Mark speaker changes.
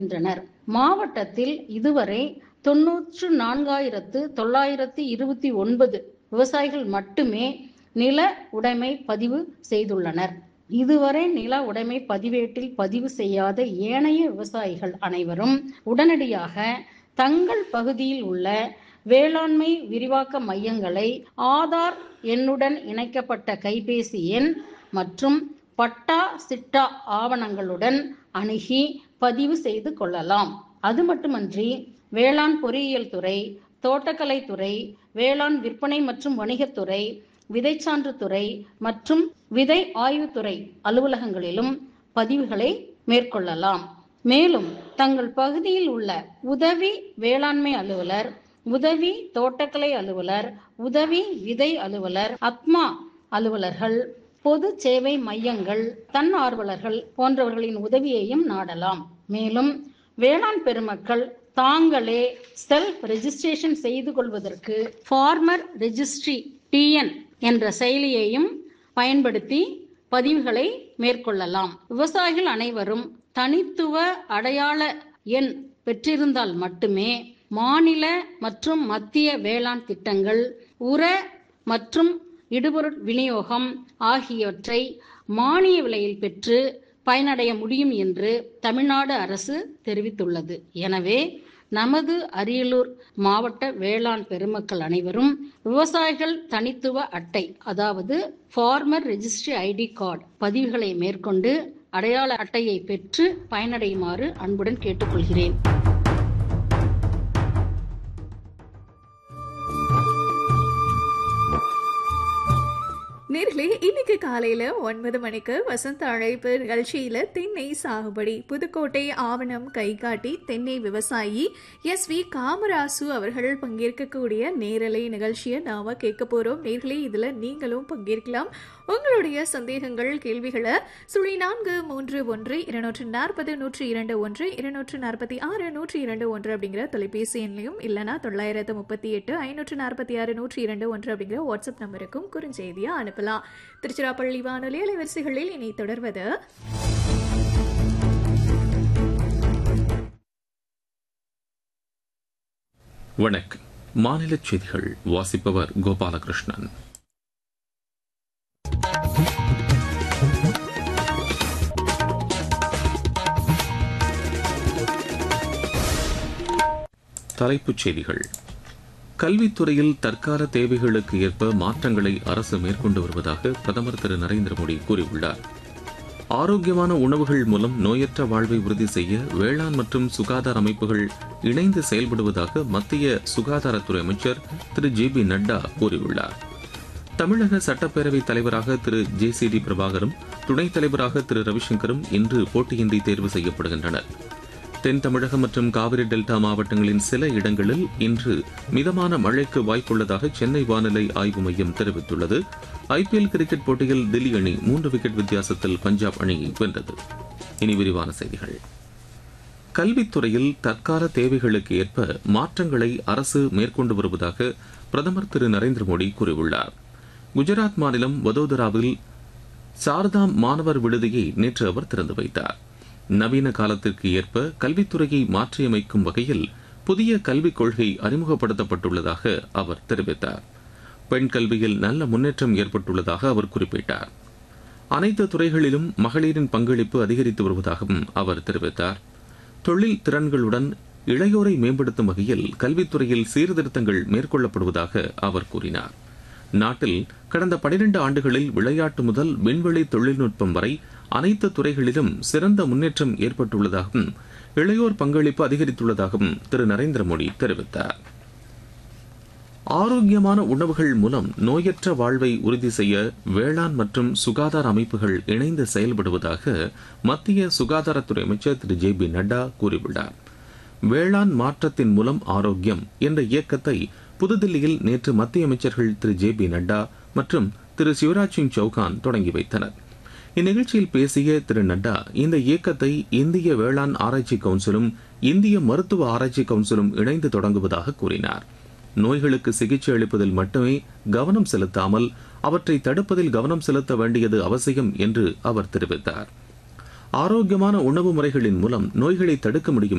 Speaker 1: வருகின்றனர் மாவட்டத்தில் இதுவரை தொன்னூற்று நான்காயிரத்து தொள்ளாயிரத்து இருபத்தி ஒன்பது விவசாயிகள் மட்டுமே நில உடைமை பதிவு செய்துள்ளனர் இதுவரை நில உடைமை பதிவேட்டில் பதிவு செய்யாத ஏனைய விவசாயிகள் அனைவரும் உடனடியாக தங்கள் பகுதியில் உள்ள வேளாண்மை விரிவாக்க மையங்களை ஆதார் எண்ணுடன் இணைக்கப்பட்ட கைபேசி எண் மற்றும் பட்டா சிட்டா ஆவணங்களுடன் அணுகி பதிவு செய்து கொள்ளலாம் அது மட்டுமன்றி வேளாண் பொறியியல் துறை தோட்டக்கலை துறை வேளாண் விற்பனை மற்றும் வணிகத்துறை விதைச்சான்று துறை மற்றும் விதை ஆய்வுத்துறை அலுவலகங்களிலும் பதிவுகளை மேற்கொள்ளலாம் மேலும் தங்கள் பகுதியில் உள்ள உதவி வேளாண்மை அலுவலர் உதவி தோட்டக்கலை அலுவலர் உதவி விதை அலுவலர் அத்மா அலுவலர்கள் பொது சேவை மையங்கள் தன்னார்வலர்கள் போன்றவர்களின் உதவியையும் நாடலாம் மேலும் வேளாண் பெருமக்கள் தாங்களே செல்ஃப் ரெஜிஸ்ட்ரேஷன் செய்து கொள்வதற்கு ஃபார்மர் ரெஜிஸ்ட்ரி டிஎன் என்ற செயலியையும் பயன்படுத்தி பதிவுகளை மேற்கொள்ளலாம் விவசாயிகள் அனைவரும் தனித்துவ அடையாள எண் பெற்றிருந்தால் மட்டுமே மாநில மற்றும் மத்திய வேளாண் திட்டங்கள் உர மற்றும் இடுபொருள் விநியோகம் ஆகியவற்றை மானிய விலையில் பெற்று பயனடைய முடியும் என்று தமிழ்நாடு அரசு தெரிவித்துள்ளது எனவே நமது அரியலூர் மாவட்ட வேளாண் பெருமக்கள் அனைவரும் விவசாயிகள் தனித்துவ அட்டை அதாவது ஃபார்மர் ரெஜிஸ்ட்ரி ஐடி கார்டு பதிவுகளை மேற்கொண்டு அடையாள அட்டையை பெற்று பயனடையுமாறு அன்புடன் கேட்டுக்கொள்கிறேன்
Speaker 2: நேர்களே இன்னைக்கு காலையில ஒன்பது மணிக்கு வசந்த அழைப்பு நிகழ்ச்சியில தென்னை சாகுபடி புதுக்கோட்டை ஆவணம் கைகாட்டி தென்னை விவசாயி எஸ் வி காமராசு அவர்கள் பங்கேற்கக்கூடிய நேரலை நிகழ்ச்சியை நாம கேட்க போறோம் நேர்களே இதுல நீங்களும் பங்கேற்கலாம் உங்களுடைய சந்தேகங்கள் கேள்விகளை சுழி நான்கு மூன்று ஒன்று இருநூற்று நாற்பது நூற்றி இரண்டு ஒன்று இருநூற்று நாற்பத்தி ஆறு நூற்றி இரண்டு ஒன்று அப்படிங்கிற தொலைபேசி எண்ணையும் இல்லைனா தொள்ளாயிரத்து முப்பத்தி எட்டு ஐநூற்று நாற்பத்தி ஆறு நூற்றி இரண்டு ஒன்று அப்படிங்கிற வாட்ஸ்அப் நம்பருக்கும் குறுஞ்செய்தியா அனுப்பலாம் திருச்சிராப்பள்ளி வானொலி அலைவரிசைகளில் இனி தொடர்வது
Speaker 3: வணக்கம் மாநில செய்திகள் வாசிப்பவர் கோபாலகிருஷ்ணன் தலைப்புச் செய்திகள் கல்வித்துறையில் தற்கால தேவைகளுக்கு ஏற்ப மாற்றங்களை அரசு மேற்கொண்டு வருவதாக பிரதமர் திரு நரேந்திர மோடி கூறியுள்ளார் ஆரோக்கியமான உணவுகள் மூலம் நோயற்ற வாழ்வை உறுதி செய்ய வேளாண் மற்றும் சுகாதார அமைப்புகள் இணைந்து செயல்படுவதாக மத்திய சுகாதாரத்துறை அமைச்சர் திரு ஜே பி நட்டா கூறியுள்ளார் தமிழக சட்டப்பேரவைத் தலைவராக திரு ஜே சி டி பிரபாகரும் துணைத் தலைவராக திரு ரவிசங்கரும் இன்று போட்டியின்றி தேர்வு செய்யப்படுகின்றனர் தென் தமிழகம் மற்றும் காவிரி டெல்டா மாவட்டங்களின் சில இடங்களில் இன்று மிதமான மழைக்கு வாய்ப்புள்ளதாக சென்னை வானிலை ஆய்வு மையம் தெரிவித்துள்ளது ஐபிஎல் கிரிக்கெட் போட்டியில் தில்லி அணி மூன்று விக்கெட் வித்தியாசத்தில் பஞ்சாப் அணியை வென்றது இனி விரிவான செய்திகள் கல்வித்துறையில் தற்கால தேவைகளுக்கு ஏற்ப மாற்றங்களை அரசு மேற்கொண்டு வருவதாக பிரதமர் திரு நரேந்திர மோடி கூறியுள்ளார் குஜராத் மாநிலம் வதோதராவில் சாரதாம் மாணவர் விடுதியை நேற்று அவர் திறந்து வைத்தார் நவீன காலத்திற்கு ஏற்ப கல்வித்துறையை மாற்றியமைக்கும் வகையில் புதிய கல்விக் கொள்கை அறிமுகப்படுத்தப்பட்டுள்ளதாக அவர் தெரிவித்தார் பெண் கல்வியில் நல்ல முன்னேற்றம் ஏற்பட்டுள்ளதாக அவர் குறிப்பிட்டார் அனைத்து துறைகளிலும் மகளிரின் பங்களிப்பு அதிகரித்து வருவதாகவும் அவர் தெரிவித்தார் தொழில் திறன்களுடன் இளையோரை மேம்படுத்தும் வகையில் கல்வித்துறையில் சீர்திருத்தங்கள் மேற்கொள்ளப்படுவதாக அவர் கூறினார் நாட்டில் கடந்த பனிரெண்டு ஆண்டுகளில் விளையாட்டு முதல் விண்வெளி தொழில்நுட்பம் வரை அனைத்து துறைகளிலும் சிறந்த முன்னேற்றம் ஏற்பட்டுள்ளதாகவும் இளையோர் பங்களிப்பு அதிகரித்துள்ளதாகவும் திரு நரேந்திர மோடி தெரிவித்தார் ஆரோக்கியமான உணவுகள் மூலம் நோயற்ற வாழ்வை உறுதி செய்ய வேளாண் மற்றும் சுகாதார அமைப்புகள் இணைந்து செயல்படுவதாக மத்திய சுகாதாரத்துறை அமைச்சர் திரு ஜே பி நட்டா கூறியுள்ளார் வேளாண் மாற்றத்தின் மூலம் ஆரோக்கியம் என்ற இயக்கத்தை புதுதில்லியில் நேற்று மத்திய அமைச்சர்கள் திரு ஜே பி நட்டா மற்றும் திரு சிவராஜ் சிங் சௌகான் தொடங்கி வைத்தனர் இந்நிகழ்ச்சியில் பேசிய திரு நட்டா இந்த இயக்கத்தை இந்திய வேளாண் ஆராய்ச்சி கவுன்சிலும் இந்திய மருத்துவ ஆராய்ச்சி கவுன்சிலும் இணைந்து தொடங்குவதாக கூறினார் நோய்களுக்கு சிகிச்சை அளிப்பதில் மட்டுமே கவனம் செலுத்தாமல் அவற்றை தடுப்பதில் கவனம் செலுத்த வேண்டியது அவசியம் என்று அவர் தெரிவித்தார் ஆரோக்கியமான உணவு முறைகளின் மூலம் நோய்களை தடுக்க முடியும்